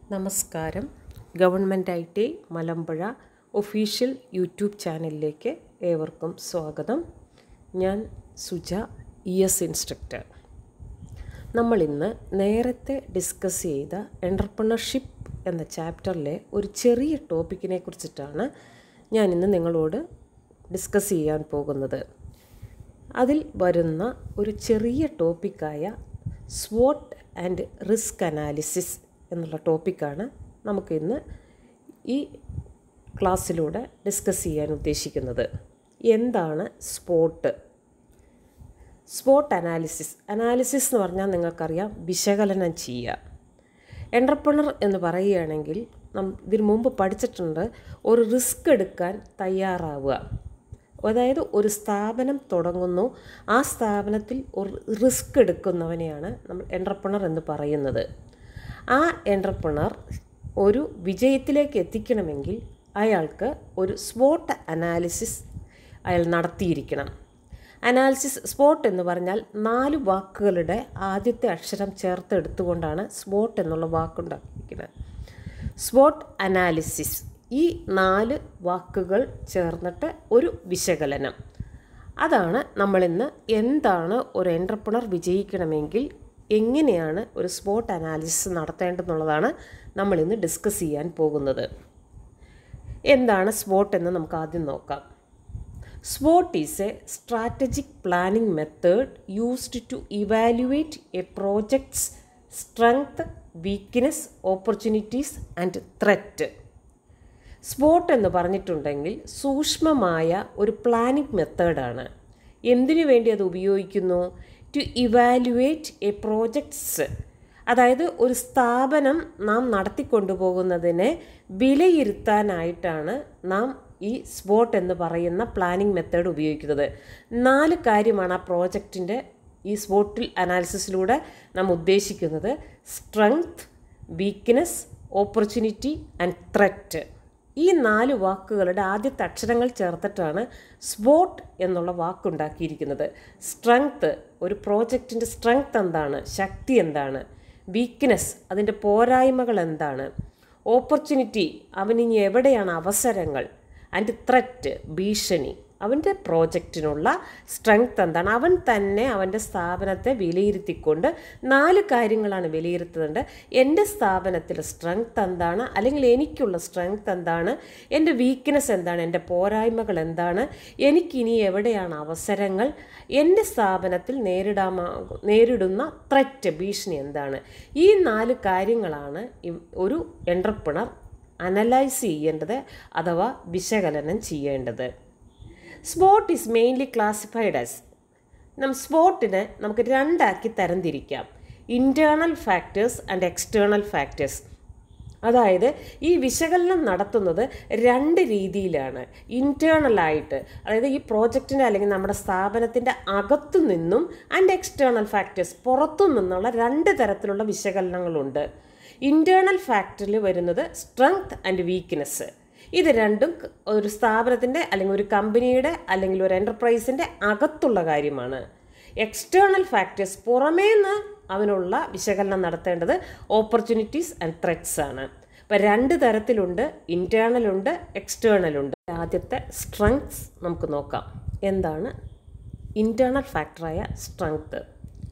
നമസ്കാരം government I T Malampuzha official YouTube ചാനലിലേക്ക് ഏവർക്കും സ്വാഗതം ഞാൻ സുജ ഇ എസ് ഇൻസ്ട്രക്ടർ നമ്മളിന്ന് നേരത്തെ ഡിസ്കസ് ചെയ്ത എൻ്റർപ്രണർഷിപ്പ് എന്ന ചാപ്റ്ററിലെ ഒരു ചെറിയ ടോപ്പിക്കിനെ കുറിച്ചിട്ടാണ് ഞാനിന്ന് നിങ്ങളോട് ഡിസ്കസ് ചെയ്യാൻ പോകുന്നത് അതിൽ വരുന്ന ഒരു ചെറിയ ടോപ്പിക്കായ സ്വോട്ട് ആൻഡ് റിസ്ക് അനാലിസിസ് എന്നുള്ള ടോപ്പിക്കാണ് നമുക്കിന്ന് ഈ ക്ലാസ്സിലൂടെ ഡിസ്കസ് ചെയ്യാൻ ഉദ്ദേശിക്കുന്നത് എന്താണ് സ്പോട്ട് സ്പോട്ട് അനാലിസിസ് അനാലിസിസ് എന്ന് പറഞ്ഞാൽ നിങ്ങൾക്കറിയാം വിശകലനം ചെയ്യുക എൻ്റർപ്രണർ എന്ന് പറയുകയാണെങ്കിൽ നം ഇതിനു മുമ്പ് പഠിച്ചിട്ടുണ്ട് ഒരു റിസ്ക് എടുക്കാൻ തയ്യാറാവുക അതായത് ഒരു സ്ഥാപനം തുടങ്ങുന്നു ആ സ്ഥാപനത്തിൽ ഒരു റിസ്ക് എടുക്കുന്നവനെയാണ് നമ്മൾ എൻ്റർപ്രണർ എന്ന് പറയുന്നത് ആ എൻ്റർപ്രണർ ഒരു വിജയത്തിലേക്ക് എത്തിക്കണമെങ്കിൽ അയാൾക്ക് ഒരു സ്പോട്ട് അനാലിസിസ് അയാൾ നടത്തിയിരിക്കണം അനാലിസിസ് സ്പോട്ട് എന്ന് പറഞ്ഞാൽ നാല് വാക്കുകളുടെ ആദ്യത്തെ അക്ഷരം ചേർത്ത് എടുത്തുകൊണ്ടാണ് സ്പോട്ട് എന്നുള്ള വാക്കുണ്ടാക്കിയിരിക്കുന്നത് സ്പോട്ട് അനാലിസിസ് ഈ നാല് വാക്കുകൾ ചേർന്നിട്ട് ഒരു വിശകലനം അതാണ് നമ്മളിന്ന് എന്താണ് ഒരു എൻ്റർപ്രണർ വിജയിക്കണമെങ്കിൽ എങ്ങനെയാണ് ഒരു സ്പോട്ട് അനാലിസിസ് നടത്തേണ്ടതെന്നുള്ളതാണ് നമ്മളിന്ന് ഡിസ്കസ് ചെയ്യാൻ പോകുന്നത് എന്താണ് സ്പോട്ട് എന്ന് നമുക്ക് ആദ്യം നോക്കാം SWOT is a strategic planning method used to evaluate a project's strength, weakness, opportunities and threat. Spot എന്ന് പറഞ്ഞിട്ടുണ്ടെങ്കിൽ സൂക്ഷ്മമായ ഒരു പ്ലാനിംഗ് മെത്തേഡാണ് എന്തിനു വേണ്ടി അത് ഉപയോഗിക്കുന്നു ടു ഇവാലുവേറ്റ് എ പ്രോജക്ട്സ് അതായത് ഒരു സ്ഥാപനം നാം നടത്തിക്കൊണ്ടുപോകുന്നതിനെ വിലയിരുത്താനായിട്ടാണ് നാം ഈ സ്പോട്ട് എന്ന് പറയുന്ന പ്ലാനിംഗ് മെത്തേഡ് ഉപയോഗിക്കുന്നത് നാല് കാര്യമാണ് ആ പ്രോജക്റ്റിൻ്റെ ഈ സ്പോട്ടിൽ അനാലിസിസിലൂടെ നാം ഉദ്ദേശിക്കുന്നത് strength weakness opportunity and threat ഈ നാല് വാക്കുകളുടെ ആദ്യത്തെ അക്ഷരങ്ങൾ ചേർത്തിട്ടാണ് സ്പോട്ട് എന്നുള്ള വാക്കുണ്ടാക്കിയിരിക്കുന്നത് സ്ട്രെങ്ത് ഒരു പ്രോജക്റ്റിൻ്റെ സ്ട്രെങ്ത് എന്താണ് ശക്തി എന്താണ് വീക്ക്നെസ് അതിൻ്റെ പോരായ്മകൾ എന്താണ് ഓപ്പർച്യൂണിറ്റി അവനിനി എവിടെയാണ് അവസരങ്ങൾ ആൻഡ് ത്രെറ്റ് ഭീഷണി അവൻ്റെ പ്രോജക്റ്റിനുള്ള സ്ട്രെങ്ത് എന്താണ് അവൻ തന്നെ അവൻ്റെ സ്ഥാപനത്തെ വിലയിരുത്തിക്കൊണ്ട് നാല് കാര്യങ്ങളാണ് വിലയിരുത്തുന്നുണ്ട് എൻ്റെ സ്ഥാപനത്തിലെ സ്ട്രെങ്ത് എന്താണ് അല്ലെങ്കിൽ എനിക്കുള്ള സ്ട്രെങ്ത് എന്താണ് എൻ്റെ വീക്ക്നെസ് എന്താണ് എൻ്റെ പോരായ്മകൾ എന്താണ് എനിക്കിനി എവിടെയാണ് അവസരങ്ങൾ എൻ്റെ സ്ഥാപനത്തിൽ നേരിടാമാ നേരിടുന്ന ത്രെറ്റ് ഭീഷണി എന്താണ് ഈ നാല് കാര്യങ്ങളാണ് ഒരു എൻ്റർപ്രണർ അനലൈസ് ചെയ്യേണ്ടത് അഥവാ വിശകലനം ചെയ്യേണ്ടത് spot is mainly classified as നം സ്പോട്ടിനെ നമുക്ക് രണ്ടാക്കി തരംതിരിക്കാം internal factors and external factors അതായത് ഈ വിശകലനം നടത്തുന്നത് രണ്ട് രീതിയിലാണ് ഇൻറ്റേർണലായിട്ട് അതായത് ഈ പ്രോജക്റ്റിൻ്റെ അല്ലെങ്കിൽ നമ്മുടെ സ്ഥാപനത്തിൻ്റെ അകത്തു നിന്നും ആൻഡ് എക്സ്റ്റേണൽ ഫാക്ടേഴ്സ് പുറത്തു നിന്നുള്ള രണ്ട് തരത്തിലുള്ള വിശകലനങ്ങളുണ്ട് ഇൻറ്റേർണൽ ഫാക്ടറിൽ വരുന്നത് സ്ട്രെങ്ത് ആൻഡ് വീക്ക്നെസ് ഇത് രണ്ടും ഒരു സ്ഥാപനത്തിൻ്റെ അല്ലെങ്കിൽ ഒരു കമ്പനിയുടെ അല്ലെങ്കിൽ ഒരു എൻ്റർപ്രൈസിൻ്റെ അകത്തുള്ള കാര്യമാണ് എക്സ്റ്റേണൽ ഫാക്ടേഴ്സ് പുറമേ നിന്ന് അവനുള്ള വിശകലനം നടത്തേണ്ടത് ഓപ്പർച്യൂണിറ്റീസ് ആൻഡ് ത്രെറ്റ്സ് ആണ് അപ്പം രണ്ട് തരത്തിലുണ്ട് ഇൻറ്റേർണൽ ഉണ്ട് എക്സ്റ്റേണൽ ഉണ്ട് ആദ്യത്തെ സ്ട്രെങ്ത്സ് നമുക്ക് നോക്കാം എന്താണ് ഇൻറ്റേർണൽ ഫാക്ടറായ strength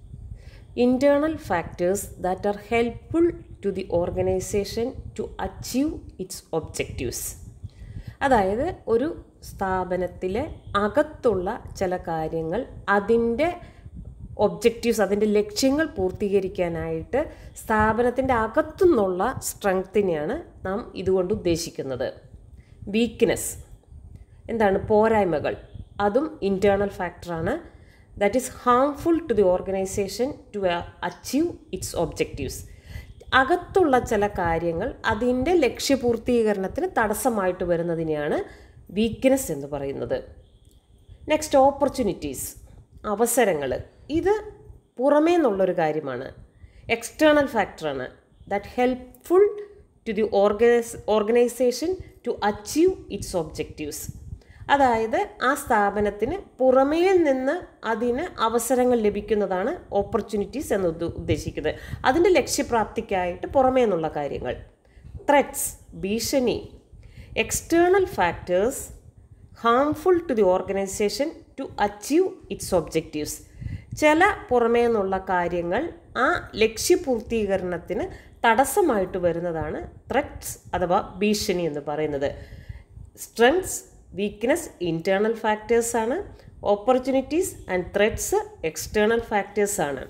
internal factors that are helpful to the organisation to achieve its objectives അതായത് ഒരു സ്ഥാപനത്തിലെ അകത്തുള്ള ചില കാര്യങ്ങൾ അതിൻ്റെ ഒബ്ജക്റ്റീവ്സ് അതിൻ്റെ ലക്ഷ്യങ്ങൾ പൂർത്തീകരിക്കാനായിട്ട് സ്ഥാപനത്തിൻ്റെ അകത്തുനിന്നുള്ള സ്ട്രെങ്ത്തിനെയാണ് നാം ഇതുകൊണ്ട് ഉദ്ദേശിക്കുന്നത് വീക്ക്നെസ് എന്താണ് പോരായ്മകൾ അതും ഇൻറ്റേർണൽ ഫാക്ടറാണ് that is harmful to the organisation to achieve its objectives അകത്തുള്ള ചില കാര്യങ്ങൾ അതിൻ്റെ ലക്ഷ്യപൂർത്തീകരണത്തിന് തടസ്സമായിട്ട് വരുന്നതിനെയാണ് വീക്ക്നെസ് എന്ന് പറയുന്നത് നെക്സ്റ്റ് ഓപ്പർച്യൂണിറ്റീസ് അവസരങ്ങൾ ഇത് പുറമേ നിന്നുള്ളൊരു കാര്യമാണ് എക്സ്റ്റേണൽ ഫാക്ടറാണ് that helpful to the organise organisation to achieve its objectives അതായത് ആ സ്ഥാപനത്തിന് പുറമേ നിന്ന് അതിന് അവസരങ്ങൾ ലഭിക്കുന്നതാണ് ഓപ്പർച്യൂണിറ്റീസ് എന്ന് ഉദ്ദേശിക്കുന്നത് അതിൻ്റെ ലക്ഷ്യപ്രാപ്തിക്കായിട്ട് പുറമേ നിന്നുള്ള കാര്യങ്ങൾ ത്രെറ്റ്സ് ഭീഷണി external factors harmful to the organisation to achieve its objectives ചില പുറമേ നിന്നുള്ള കാര്യങ്ങൾ ആ ലക്ഷ്യപൂർത്തീകരണത്തിന് തടസ്സമായിട്ട് വരുന്നതാണ് ത്രെറ്റ്സ് അഥവാ ഭീഷണി എന്ന് പറയുന്നത് സ്ട്രെങ്സ് വീക്ക്നെസ് ഇൻറ്റേർണൽ ഫാക്ടേഴ്സ് ആണ് opportunities and threats external factors ആണ്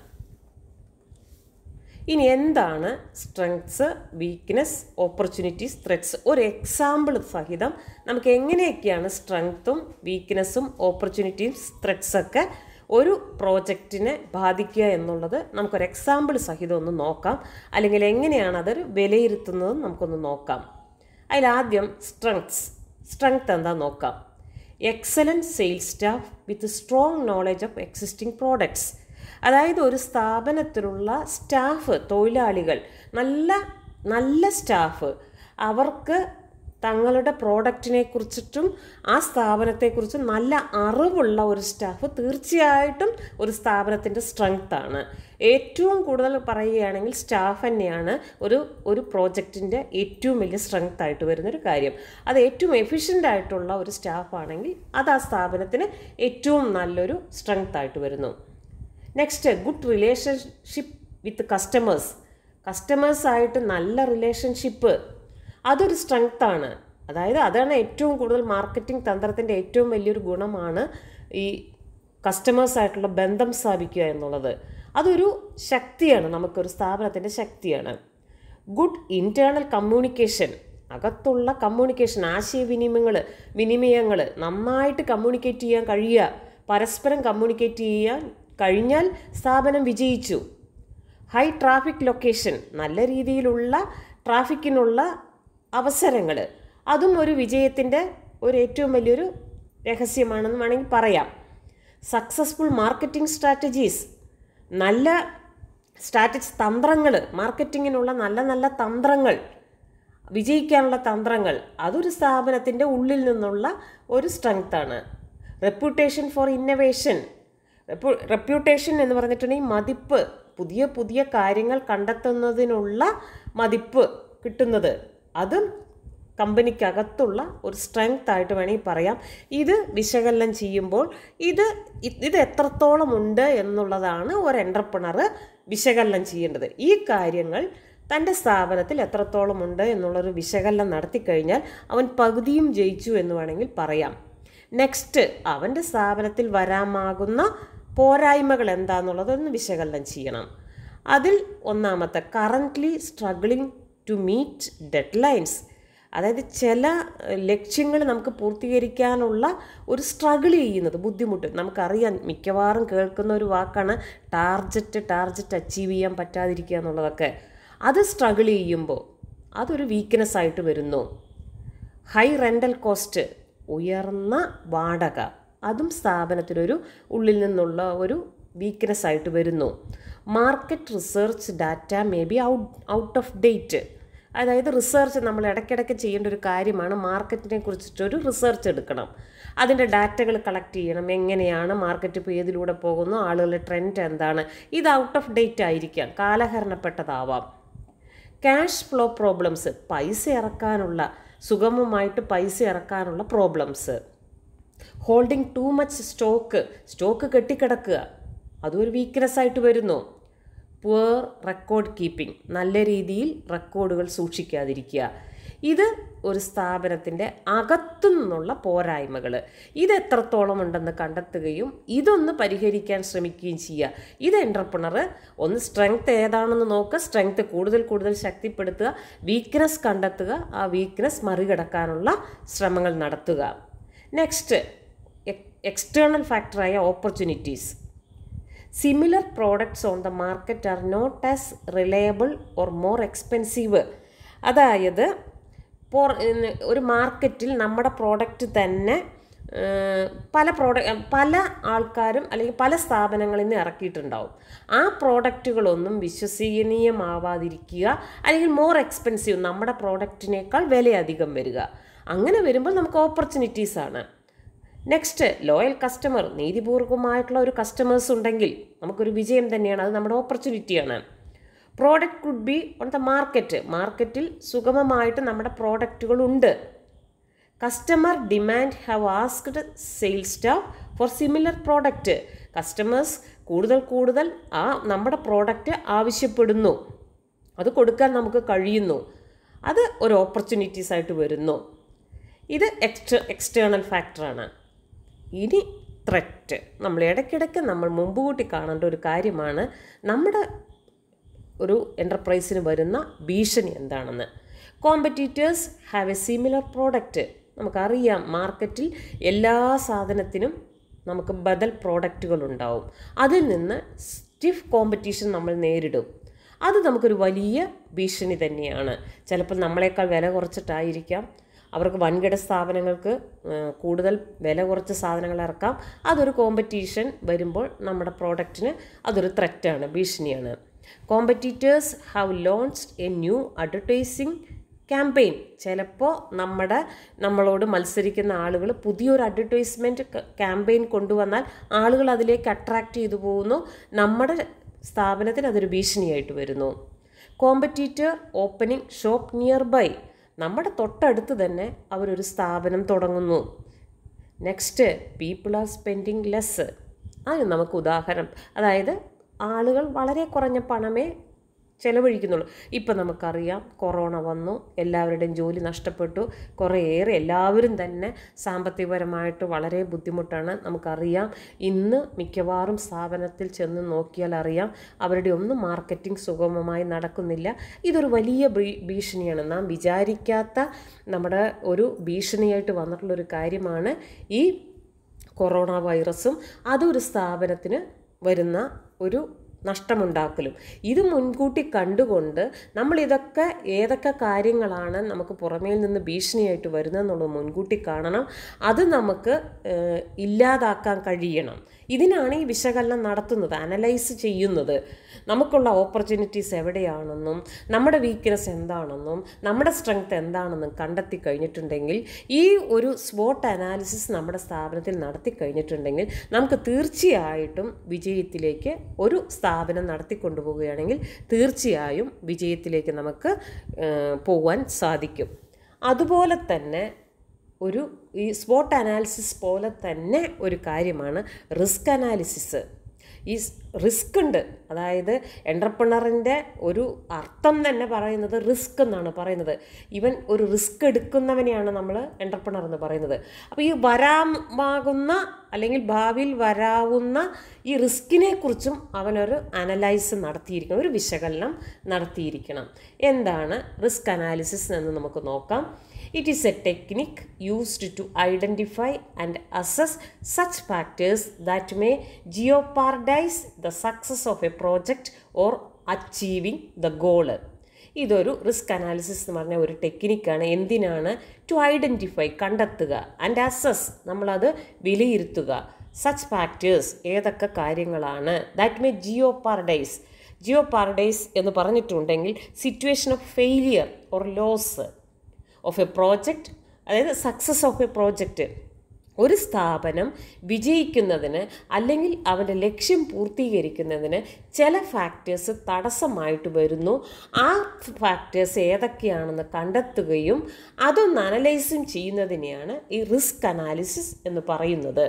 ഇനി എന്താണ് സ്ട്രെങ്ത്സ് വീക്ക്നെസ് ഓപ്പർച്യൂണിറ്റീസ് ത്രെറ്റ്സ് ഒരു എക്സാമ്പിൾ സഹിതം നമുക്ക് എങ്ങനെയൊക്കെയാണ് സ്ട്രെങ്ത്തും വീക്ക്നെസ്സും ഓപ്പർച്യൂണിറ്റീസ് ത്രെറ്റ്സൊക്കെ ഒരു പ്രോജക്റ്റിനെ ബാധിക്കുക എന്നുള്ളത് നമുക്കൊരു എക്സാമ്പിൾ സഹിതം ഒന്ന് നോക്കാം അല്ലെങ്കിൽ എങ്ങനെയാണ് അതൊരു വിലയിരുത്തുന്നതെന്ന് നമുക്കൊന്ന് നോക്കാം അതിലാദ്യം സ്ട്രെങ്ത്സ് സ്ട്രെങ്ത് എന്താ നോക്കാം excellent sales staff with strong knowledge of existing products അതായത് ഒരു സ്ഥാപനത്തിലുള്ള സ്റ്റാഫ് തൊഴിലാളികൾ നല്ല നല്ല സ്റ്റാഫ് അവർക്ക് തങ്ങളുടെ പ്രോഡക്റ്റിനെ കുറിച്ചിട്ടും ആ സ്ഥാപനത്തെക്കുറിച്ചും നല്ല അറിവുള്ള ഒരു സ്റ്റാഫ് തീർച്ചയായിട്ടും ഒരു സ്ഥാപനത്തിൻ്റെ സ്ട്രെങ്ത്താണ് ഏറ്റവും കൂടുതൽ പറയുകയാണെങ്കിൽ സ്റ്റാഫ് തന്നെയാണ് ഒരു ഒരു പ്രോജക്റ്റിൻ്റെ ഏറ്റവും വലിയ സ്ട്രെങ്ത് ആയിട്ട് വരുന്നൊരു കാര്യം അത് ഏറ്റവും എഫിഷ്യൻ്റ് ആയിട്ടുള്ള ഒരു സ്റ്റാഫാണെങ്കിൽ അത് ആ സ്ഥാപനത്തിന് ഏറ്റവും നല്ലൊരു സ്ട്രെങ്ത് ആയിട്ട് വരുന്നു next good relationship with customers കസ്റ്റമേഴ്സായിട്ട് നല്ല റിലേഷൻഷിപ്പ് അതൊരു സ്ട്രെങ്ത്താണ് അതായത് അതാണ് ഏറ്റവും കൂടുതൽ മാർക്കറ്റിംഗ് തന്ത്രത്തിൻ്റെ ഏറ്റവും വലിയൊരു ഗുണമാണ് ഈ കസ്റ്റമേഴ്സായിട്ടുള്ള ബന്ധം സ്ഥാപിക്കുക എന്നുള്ളത് അതൊരു ശക്തിയാണ് നമുക്കൊരു സ്ഥാപനത്തിൻ്റെ ശക്തിയാണ് ഗുഡ് ഇൻറ്റേർണൽ കമ്മ്യൂണിക്കേഷൻ അകത്തുള്ള കമ്മ്യൂണിക്കേഷൻ ആശയവിനിമയങ്ങൾ വിനിമയങ്ങൾ നന്നായിട്ട് കമ്മ്യൂണിക്കേറ്റ് ചെയ്യാൻ കഴിയുക പരസ്പരം കമ്മ്യൂണിക്കേറ്റ് ചെയ്യാൻ കഴിഞ്ഞാൽ സ്ഥാപനം വിജയിച്ചു ഹൈ ട്രാഫിക് ലൊക്കേഷൻ നല്ല രീതിയിലുള്ള ട്രാഫിക്കിനുള്ള അവസരങ്ങൾ അതും ഒരു വിജയത്തിൻ്റെ ഒരു ഏറ്റവും വലിയൊരു രഹസ്യമാണെന്ന് വേണമെങ്കിൽ പറയാം സക്സസ്ഫുൾ മാർക്കറ്റിംഗ് സ്ട്രാറ്റജീസ് നല്ല സ്ട്രാറ്റജി തന്ത്രങ്ങൾ മാർക്കറ്റിങ്ങിനുള്ള നല്ല നല്ല തന്ത്രങ്ങൾ വിജയിക്കാനുള്ള തന്ത്രങ്ങൾ അതൊരു സ്ഥാപനത്തിൻ്റെ ഉള്ളിൽ നിന്നുള്ള ഒരു സ്ട്രെങ്ത്താണ് reputation for innovation repu reputation എന്ന് പറഞ്ഞിട്ടുണ്ടെങ്കിൽ മതിപ്പ് പുതിയ പുതിയ കാര്യങ്ങൾ കണ്ടെത്തുന്നതിനുള്ള മതിപ്പ് കിട്ടുന്നത് അതും കമ്പനിക്കകത്തുള്ള ഒരു സ്ട്രെങ്ത് ആയിട്ട് വേണമെങ്കിൽ പറയാം ഇത് വിശകലനം ചെയ്യുമ്പോൾ ഇത് ഇത് എത്രത്തോളം ഉണ്ട് എന്നുള്ളതാണ് ഒരു എൻ്റർപ്രണർ വിശകലനം ചെയ്യേണ്ടത് ഈ കാര്യങ്ങൾ തൻ്റെ സ്ഥാപനത്തിൽ എത്രത്തോളം ഉണ്ട് എന്നുള്ളൊരു വിശകലനം നടത്തിക്കഴിഞ്ഞാൽ അവൻ പകുതിയും ജയിച്ചു എന്ന് വേണമെങ്കിൽ പറയാം നെക്സ്റ്റ് അവൻ്റെ സ്ഥാപനത്തിൽ വരാമാകുന്ന പോരായ്മകൾ എന്താണെന്നുള്ളതൊന്ന് വിശകലനം ചെയ്യണം അതിൽ ഒന്നാമത്തെ currently struggling to meet deadlines അതായത് ചില ലക്ഷ്യങ്ങൾ നമുക്ക് പൂർത്തീകരിക്കാനുള്ള ഒരു സ്ട്രഗിൾ ചെയ്യുന്നത് ബുദ്ധിമുട്ട് നമുക്കറിയാം മിക്കവാറും കേൾക്കുന്ന ഒരു വാക്കാണ് ടാർജറ്റ് ടാർജറ്റ് അച്ചീവ് ചെയ്യാൻ പറ്റാതിരിക്കുക എന്നുള്ളതൊക്കെ അത് സ്ട്രഗിൾ ചെയ്യുമ്പോൾ അതൊരു വീക്ക്നെസ് ആയിട്ട് വരുന്നു ഹൈ റെൻ്റൽ കോസ്റ്റ് ഉയർന്ന വാടക അതും സ്ഥാപനത്തിനൊരു ഉള്ളിൽ നിന്നുള്ള ഒരു വീക്ക്നെസ് ആയിട്ട് വരുന്നു market research data may be out out of date അതായത് റിസർച്ച് നമ്മൾ ഇടയ്ക്കിടയ്ക്ക് ചെയ്യേണ്ട ഒരു കാര്യമാണ് മാർക്കറ്റിനെ കുറിച്ചിട്ടൊരു റിസർച്ച് എടുക്കണം അതിൻ്റെ ഡാറ്റകൾ കളക്ട് ചെയ്യണം എങ്ങനെയാണ് മാർക്കറ്റ് ഇപ്പോൾ ഏതിലൂടെ പോകുന്നു ആളുകളുടെ ട്രെൻഡ് എന്താണ് ഇത് ഔട്ട് ഓഫ് ഡേറ്റ് ആയിരിക്കാം കാലഹരണപ്പെട്ടതാവാം ക്യാഷ് ഫ്ലോ പ്രോബ്ലംസ് പൈസ ഇറക്കാനുള്ള സുഗമമായിട്ട് പൈസ ഇറക്കാനുള്ള problems holding too much stock stock കെട്ടിക്കിടക്കുക അതും ഒരു വീക്ക്നെസ് ആയിട്ട് വരുന്നു പുവർ റെക്കോർഡ് കീപ്പിംഗ് നല്ല രീതിയിൽ റെക്കോർഡുകൾ സൂക്ഷിക്കാതിരിക്കുക ഇത് ഒരു സ്ഥാപനത്തിൻ്റെ അകത്തു നിന്നുള്ള പോരായ്മകൾ ഇത് എത്രത്തോളം ഉണ്ടെന്ന് കണ്ടെത്തുകയും ഇതൊന്ന് പരിഹരിക്കാൻ ശ്രമിക്കുകയും ചെയ്യുക ഇത് എൻ്റർപ്രണർ ഒന്ന് സ്ട്രെങ്ത് ഏതാണെന്ന് നോക്കുക സ്ട്രെങ്ത് കൂടുതൽ കൂടുതൽ ശക്തിപ്പെടുത്തുക വീക്ക്നെസ് കണ്ടെത്തുക ആ വീക്ക്നെസ് മറികടക്കാനുള്ള ശ്രമങ്ങൾ നടത്തുക നെക്സ്റ്റ് എക്സ്റ്റേണൽ ഫാക്ടറായ opportunities similar products on the market are not as reliable or more expensive അതായത് പോർ ഒരു മാർക്കറ്റിൽ നമ്മുടെ പ്രോഡക്റ്റ് തന്നെ പല പ്രോഡക്റ്റ് പല ആൾക്കാരും അല്ലെങ്കിൽ പല സ്ഥാപനങ്ങളിൽ നിന്ന് ഇറക്കിയിട്ടുണ്ടാവും ആ പ്രോഡക്റ്റുകളൊന്നും വിശ്വസനീയമാവാതിരിക്കുക അല്ലെങ്കിൽ മോർ എക്സ്പെൻസീവ് നമ്മുടെ പ്രോഡക്റ്റിനേക്കാൾ വിലയധികം വരിക അങ്ങനെ വരുമ്പോൾ നമുക്ക് ഓപ്പർച്യൂണിറ്റീസ് ആണ് നെക്സ്റ്റ് ലോയൽ കസ്റ്റമർ നീതിപൂർവമായിട്ടുള്ള ഒരു കസ്റ്റമേഴ്സ് ഉണ്ടെങ്കിൽ നമുക്കൊരു വിജയം തന്നെയാണ് അത് നമ്മുടെ ഓപ്പർച്യൂണിറ്റിയാണ് product could be on the market മാർക്കറ്റിൽ സുഗമമായിട്ട് നമ്മുടെ പ്രോഡക്റ്റുകളുണ്ട് customer demand have asked sales staff for similar product customers കൂടുതൽ കൂടുതൽ ആ നമ്മുടെ പ്രോഡക്റ്റ് ആവശ്യപ്പെടുന്നു അത് കൊടുക്കാൻ നമുക്ക് കഴിയുന്നു അത് ഒരു ഓപ്പർച്യൂണിറ്റീസ് ആയിട്ട് വരുന്നു ഇത് എക്സ്റ്റ എക്സ്റ്റേണൽ ഫാക്ടറാണ് ഇനി ത്രെറ്റ് നമ്മൾ ഇടയ്ക്കിടയ്ക്ക് നമ്മൾ മുമ്പ് കൂട്ടി കാണേണ്ട ഒരു കാര്യമാണ് നമ്മുടെ ഒരു എൻ്റർപ്രൈസിന് വരുന്ന ഭീഷണി എന്താണെന്ന് competitors have a similar product നമുക്കറിയാം മാർക്കറ്റിൽ എല്ലാ സാധനത്തിനും നമുക്ക് ബദൽ പ്രോഡക്റ്റുകൾ ഉണ്ടാവും അതിൽ നിന്ന് സ്റ്റിഫ് കോമ്പറ്റീഷൻ നമ്മൾ നേരിടും അത് നമുക്കൊരു വലിയ ഭീഷണി തന്നെയാണ് ചിലപ്പോൾ നമ്മളെക്കാൾ വില കുറച്ചിട്ടായിരിക്കാം അവർക്ക് വൻകിട സ്ഥാപനങ്ങൾക്ക് ആ, കൂടുതൽ വില കുറച്ച് സാധനങ്ങൾ ഇറക്കാം അതൊരു കോമ്പറ്റീഷൻ വരുമ്പോൾ നമ്മുടെ പ്രോഡക്റ്റിന് അതൊരു ത്രെറ്റാണ് ഭീഷണിയാണ് competitors have launched a new advertising campaign ചിലപ്പോൾ നമ്മുടെ നമ്മളോട് മത്സരിക്കുന്ന ആളുകൾ പുതിയൊരു അഡ്വർടൈസ്മെൻറ്റ് ക്യാമ്പയിൻ കൊണ്ടുവന്നാൽ ആളുകൾ അതിലേക്ക് അട്രാക്റ്റ് ചെയ്തു പോകുന്നു നമ്മുടെ സ്ഥാപനത്തിന് അതൊരു ഭീഷണിയായിട്ട് വരുന്നു competitor opening shop nearby നമ്മുടെ തൊട്ടടുത്ത് തന്നെ അവരൊരു സ്ഥാപനം തുടങ്ങുന്നു next people are spending less അതിന് നമുക്ക് ഉദാഹരണം അതായത് ആളുകൾ വളരെ കുറഞ്ഞ പണമേ ചിലവഴിക്കുന്നുള്ളൂ ഇപ്പം നമുക്കറിയാം കൊറോണ വന്നു എല്ലാവരുടെയും ജോലി നഷ്ടപ്പെട്ടു കുറേയേറെ എല്ലാവരും തന്നെ സാമ്പത്തികപരമായിട്ട് വളരെ ബുദ്ധിമുട്ടാണ് നമുക്കറിയാം ഇന്ന് മിക്കവാറും സ്ഥാപനത്തിൽ ചെന്ന് നോക്കിയാൽ അറിയാം അവരുടെ ഒന്നും മാർക്കറ്റിംഗ് സുഗമമായി നടക്കുന്നില്ല ഇതൊരു വലിയ ഭീ- ഭീഷണിയാണ് നാം വിചാരിക്കാത്ത നമ്മുടെ ഒരു ഭീഷണിയായിട്ട് വന്നിട്ടുള്ളൊരു കാര്യമാണ് ഈ കൊറോണ വൈറസും അതൊരു സ്ഥാപനത്തിന് വരുന്ന ഒരു നഷ്ടമുണ്ടാക്കലും ഇത് മുൻകൂട്ടി കണ്ടുകൊണ്ട് നമ്മൾ ഇതൊക്കെ ഏതൊക്കെ കാര്യങ്ങളാണ് നമുക്ക് പുറമേൽ നിന്ന് ഭീഷണിയായിട്ട് വരുന്നതെന്നുള്ളത് മുൻകൂട്ടി കാണണം അത് നമുക്ക് ഏഹ്, ഇല്ലാതാക്കാൻ കഴിയണം ഇതിനാണ് ഈ വിശകലനം നടത്തുന്നത് അനലൈസ് ചെയ്യുന്നത് നമുക്കുള്ള ഓപ്പർച്യൂണിറ്റീസ് എവിടെയാണെന്നും നമ്മുടെ വീക്ക്നെസ് എന്താണെന്നും നമ്മുടെ സ്ട്രെങ്ത് എന്താണെന്നും കണ്ടെത്തി കഴിഞ്ഞിട്ടുണ്ടെങ്കിൽ ഈ ഒരു സ്പോട്ട് അനാലിസിസ് നമ്മുടെ സ്ഥാപനത്തിൽ നടത്തി കഴിഞ്ഞിട്ടുണ്ടെങ്കിൽ നമുക്ക് തീർച്ചയായിട്ടും വിജയത്തിലേക്ക് ഒരു സ്ഥാപനം നടത്തിക്കൊണ്ടുപോവുകയാണെങ്കിൽ തീർച്ചയായും വിജയത്തിലേക്ക് നമുക്ക് ഏഹ്, പോകാൻ സാധിക്കും അതുപോലെ തന്നെ ഒരു ഈ സ്പോട്ട് അനാലിസിസ് പോലെ തന്നെ ഒരു കാര്യമാണ് റിസ്ക് അനാലിസിസ് ഈ റിസ്ക് ഉണ്ട് അതായത് എൻ്റർപ്രണറിൻ്റെ ഒരു അർത്ഥം തന്നെ പറയുന്നത് റിസ്ക് എന്നാണ് പറയുന്നത് ഇവൻ ഒരു റിസ്ക് എടുക്കുന്നവനെയാണ് നമ്മൾ എൻ്റർപ്രണർ എന്ന് പറയുന്നത് അപ്പോൾ ഈ വരാമാകുന്ന അല്ലെങ്കിൽ ഭാവിയിൽ വരാവുന്ന ഈ റിസ്കിനെ കുറിച്ചും അവനൊരു അനലൈസ് നടത്തിയിരിക്കണം ഒരു വിശകലനം നടത്തിയിരിക്കണം എന്താണ് റിസ്ക് അനാലിസിസ് എന്ന് നമുക്ക് നോക്കാം it is a technique used to identify and assess such factors that may jeopardise the success of a project or achieving the goal ഇതൊരു റിസ്ക് അനാലിസിസ് എന്ന് പറഞ്ഞ ഒരു ടെക്നിക്കാണ് എന്തിനാണ് ടു ഐഡൻറ്റിഫൈ കണ്ടെത്തുക ആൻഡ് അസസ് നമ്മളത് വിലയിരുത്തുക സച്ച് ഫാക്ടേഴ്സ് ഏതൊക്കെ കാര്യങ്ങളാണ് that may jeopardise jeopardise എന്ന് പറഞ്ഞിട്ടുണ്ടെങ്കിൽ situation of failure or loss of a project അതായത് സക്സസ് ഓഫ് എ പ്രോജക്റ്റ് ഒരു സ്ഥാപനം വിജയിക്കുന്നതിന് അല്ലെങ്കിൽ അവൻ്റെ ലക്ഷ്യം പൂർത്തീകരിക്കുന്നതിന് ചില ഫാക്ടേഴ്സ് തടസ്സമായിട്ട് വരുന്നു ആ ഫാക്ടേഴ്സ് ഏതൊക്കെയാണെന്ന് കണ്ടെത്തുകയും അതൊന്ന് അനലൈസും ചെയ്യുന്നതിനെയാണ് ഈ റിസ്ക് അനാലിസിസ് എന്ന് പറയുന്നത്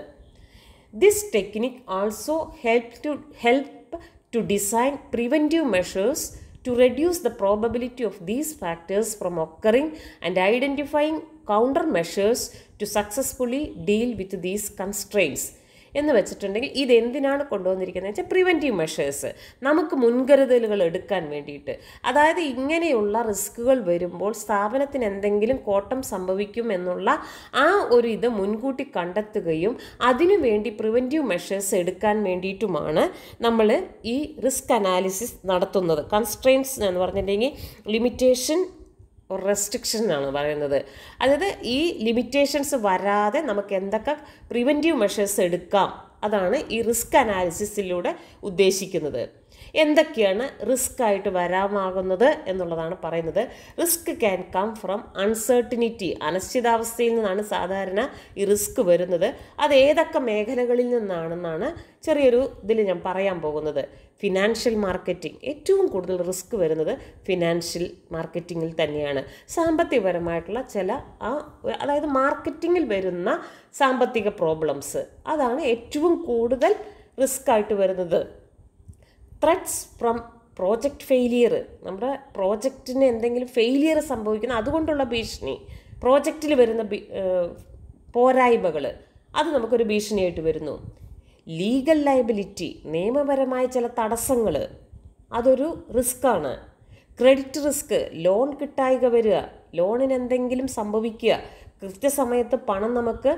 this technique also help to help to design preventive measures to reduce the probability of these factors from occurring and identifying countermeasures to successfully deal with these constraints എന്ന് വെച്ചിട്ടുണ്ടെങ്കിൽ ഇത് എന്തിനാണ് കൊണ്ടുവന്നിരിക്കുന്നത് വെച്ചാൽ പ്രിവെൻറ്റീവ് മെഷേഴ്സ് നമുക്ക് മുൻകരുതലുകൾ എടുക്കാൻ വേണ്ടിയിട്ട് അതായത് ഇങ്ങനെയുള്ള റിസ്കുകൾ വരുമ്പോൾ സ്ഥാപനത്തിന് എന്തെങ്കിലും കോട്ടം സംഭവിക്കും എന്നുള്ള ആ ഒരു ഇത് മുൻകൂട്ടി കണ്ടെത്തുകയും അതിനുവേണ്ടി പ്രിവെൻറ്റീവ് മെഷേഴ്സ് എടുക്കാൻ വേണ്ടിയിട്ടുമാണ് നമ്മൾ ഈ റിസ്ക് അനാലിസിസ് നടത്തുന്നത് കൺസ്ട്രെയിൻസ് എന്ന് പറഞ്ഞിട്ടുണ്ടെങ്കിൽ ലിമിറ്റേഷൻ റെസ്ട്രിക്ഷൻ ആണ് പറയുന്നത് അതായത് ഈ ലിമിറ്റേഷൻസ് വരാതെ നമുക്ക് എന്തൊക്കെ പ്രിവെൻറ്റീവ് മെഷേഴ്സ് എടുക്കാം അതാണ് ഈ റിസ്ക് അനാലിസിസിലൂടെ ഉദ്ദേശിക്കുന്നത് എന്തൊക്കെയാണ് റിസ്ക് ആയിട്ട് വരാമാകുന്നത് എന്നുള്ളതാണ് പറയുന്നത് risk can come from uncertainty അനിശ്ചിതാവസ്ഥയിൽ നിന്നാണ് സാധാരണ ഈ റിസ്ക് വരുന്നത് അത് ഏതൊക്കെ മേഖലകളിൽ നിന്നാണെന്നാണ് ചെറിയൊരു ഇതിൽ ഞാൻ പറയാൻ പോകുന്നത് ഫിനാൻഷ്യൽ മാർക്കറ്റിംഗ് ഏറ്റവും കൂടുതൽ റിസ്ക് വരുന്നത് ഫിനാൻഷ്യൽ മാർക്കറ്റിങ്ങിൽ തന്നെയാണ് സാമ്പത്തികപരമായിട്ടുള്ള ചില ആ അതായത് മാർക്കറ്റിങ്ങിൽ വരുന്ന സാമ്പത്തിക പ്രോബ്ലംസ് അതാണ് ഏറ്റവും കൂടുതൽ റിസ്ക് ആയിട്ട് വരുന്നത് ത്രെഡ്സ് ഫ്രം പ്രോജക്റ്റ് ഫെയിലിയർ നമ്മുടെ പ്രോജക്റ്റിന് എന്തെങ്കിലും ഫെയിലിയർ സംഭവിക്കുന്ന അതുകൊണ്ടുള്ള ഭീഷണി പ്രോജക്റ്റിൽ വരുന്ന ബി- ഏഹ് പോരായ്മകൾ അത് നമുക്കൊരു ഭീഷണിയായിട്ട് വരുന്നു ലീഗൽ ലയബിലിറ്റി നിയമപരമായ ചില തടസ്സങ്ങൾ അതൊരു റിസ്ക്കാണ് ക്രെഡിറ്റ് റിസ്ക് ലോൺ കിട്ടായിക വരിക ലോണിന് എന്തെങ്കിലും സംഭവിക്കുക കൃത്യസമയത്ത് പണം നമുക്ക്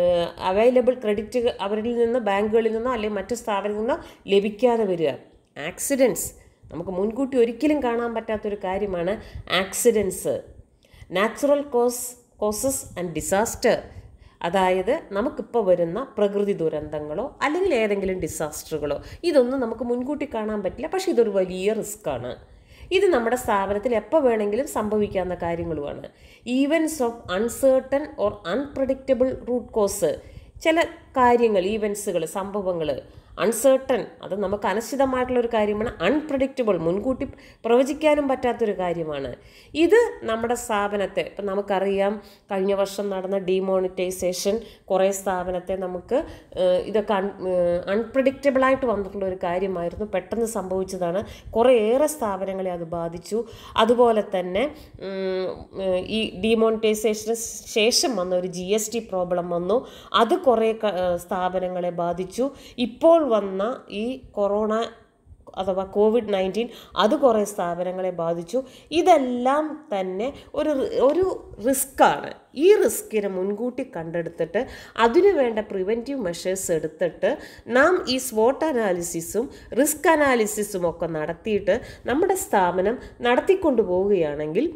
അവൈലബിൾ ക്രെഡിറ്റ് അവരിൽ നിന്ന് ബാങ്കുകളിൽ നിന്നോ അല്ലെങ്കിൽ മറ്റു സ്ഥാപനങ്ങളിൽ നിന്നോ ലഭിക്കാതെ വരിക ആക്സിഡൻസ് നമുക്ക് മുൻകൂട്ടി ഒരിക്കലും കാണാൻ പറ്റാത്തൊരു കാര്യമാണ് accidents natural cause causes and disaster അതായത് നമുക്കിപ്പോൾ വരുന്ന പ്രകൃതി ദുരന്തങ്ങളോ അല്ലെങ്കിൽ ഏതെങ്കിലും ഡിസാസ്റ്ററുകളോ ഇതൊന്നും നമുക്ക് മുൻകൂട്ടി കാണാൻ പറ്റില്ല പക്ഷേ ഇതൊരു വലിയ റിസ്ക്കാണ് ഇത് നമ്മുടെ സ്ഥാപനത്തിൽ എപ്പോൾ വേണമെങ്കിലും സംഭവിക്കാവുന്ന കാര്യങ്ങളുമാണ് events of uncertain or unpredictable root cause ചില കാര്യങ്ങൾ ഈവൻസുകൾ സംഭവങ്ങൾ അൺസേർട്ടൺ അത് നമുക്ക് അനിശ്ചിതമായിട്ടുള്ള ഒരു കാര്യമാണ് അൺപ്രഡിക്റ്റബിൾ മുൻകൂട്ടി പ്രവചിക്കാനും പറ്റാത്തൊരു കാര്യമാണ് ഇത് നമ്മുടെ സ്ഥാപനത്തെ ഇപ്പം നമുക്കറിയാം കഴിഞ്ഞ വർഷം നടന്ന ഡിമോണിറ്റൈസേഷൻ കുറേ സ്ഥാപനത്തെ നമുക്ക് ഏഹ്, ഇതൊക്കെ അൺ അൺപ്രഡിക്റ്റബിളായിട്ട് വന്നിട്ടുള്ള ഒരു കാര്യമായിരുന്നു പെട്ടെന്ന് സംഭവിച്ചതാണ് കുറേയേറെ സ്ഥാപനങ്ങളെ അത് ബാധിച്ചു അതുപോലെ തന്നെ ഉം, ഏഹ്, ഈ ഡിമോണിറ്റൈസേഷന് ശേഷം വന്ന ഒരു ജി എസ് ടി പ്രോബ്ലം വന്നു അത് കുറേ ക- ഏഹ്, സ്ഥാപനങ്ങളെ ബാധിച്ചു ഇപ്പോൾ വന്ന ഈ കൊറോണ അഥവാ കോവിഡ് നയൻറ്റീൻ അത് കുറേ സ്ഥാപനങ്ങളെ ബാധിച്ചു ഇതെല്ലാം തന്നെ ഒരു ഒരു റിസ്ക്കാണ് ഈ റിസ്കിനെ മുൻകൂട്ടി കണ്ടെടുത്തിട്ട് അതിനു വേണ്ട പ്രിവെൻറ്റീവ് മെഷേഴ്സ് എടുത്തിട്ട് നാം ഈ സ്വോട്ട് അനാലിസിസും റിസ്ക് അനാലിസിസും ഒക്കെ നടത്തിയിട്ട് നമ്മുടെ സ്ഥാപനം നടത്തിക്കൊണ്ടു പോവുകയാണെങ്കിൽ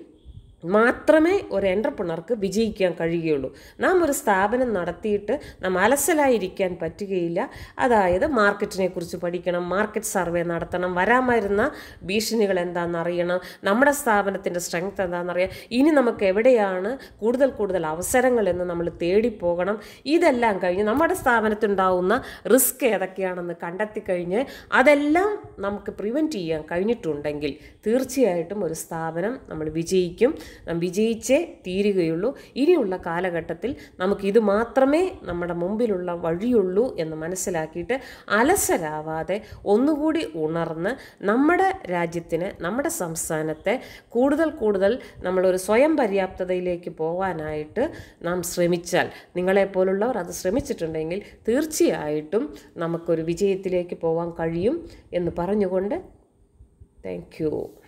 മാത്രമേ ഒരു എൻ്റർപ്രണർക്ക് വിജയിക്കാൻ കഴിയുകയുള്ളൂ നാം ഒരു സ്ഥാപനം നടത്തിയിട്ട് നാം അലസലായിരിക്കാൻ പറ്റുകയില്ല അതായത് മാർക്കറ്റിനെ കുറിച്ച് പഠിക്കണം മാർക്കറ്റ് സർവേ നടത്തണം വരാമായിരുന്ന ഭീഷണികൾ എന്താണെന്ന് അറിയണം നമ്മുടെ സ്ഥാപനത്തിൻ്റെ സ്ട്രെങ്ത് എന്താണെന്നറിയാം ഇനി നമുക്ക് എവിടെയാണ് കൂടുതൽ കൂടുതൽ അവസരങ്ങൾ എന്ന് നമ്മൾ തേടിപ്പോകണം ഇതെല്ലാം കഴിഞ്ഞ് നമ്മുടെ സ്ഥാപനത്തുണ്ടാവുന്ന റിസ്ക് ഏതൊക്കെയാണെന്ന് കണ്ടെത്തി കഴിഞ്ഞ് അതെല്ലാം നമുക്ക് പ്രിവെൻറ്റ് ചെയ്യാൻ കഴിഞ്ഞിട്ടുണ്ടെങ്കിൽ തീർച്ചയായിട്ടും ഒരു സ്ഥാപനം നമ്മൾ വിജയിക്കും നാം വിജയിച്ചേ തീരുകയുള്ളൂ ഇനിയുള്ള കാലഘട്ടത്തിൽ നമുക്കിത് മാത്രമേ നമ്മുടെ മുമ്പിലുള്ള വഴിയുള്ളൂ എന്ന് മനസ്സിലാക്കിയിട്ട് അലസരാവാതെ ഒന്നുകൂടി ഉണർന്ന് നമ്മുടെ രാജ്യത്തിന് നമ്മുടെ സംസ്ഥാനത്തെ കൂടുതൽ കൂടുതൽ നമ്മളൊരു സ്വയം പര്യാപ്തതയിലേക്ക് പോകാനായിട്ട് നാം ശ്രമിച്ചാൽ നിങ്ങളെപ്പോലുള്ളവർ അത് ശ്രമിച്ചിട്ടുണ്ടെങ്കിൽ തീർച്ചയായിട്ടും നമുക്കൊരു വിജയത്തിലേക്ക് പോകാൻ കഴിയും എന്ന് പറഞ്ഞുകൊണ്ട് താങ്ക് യു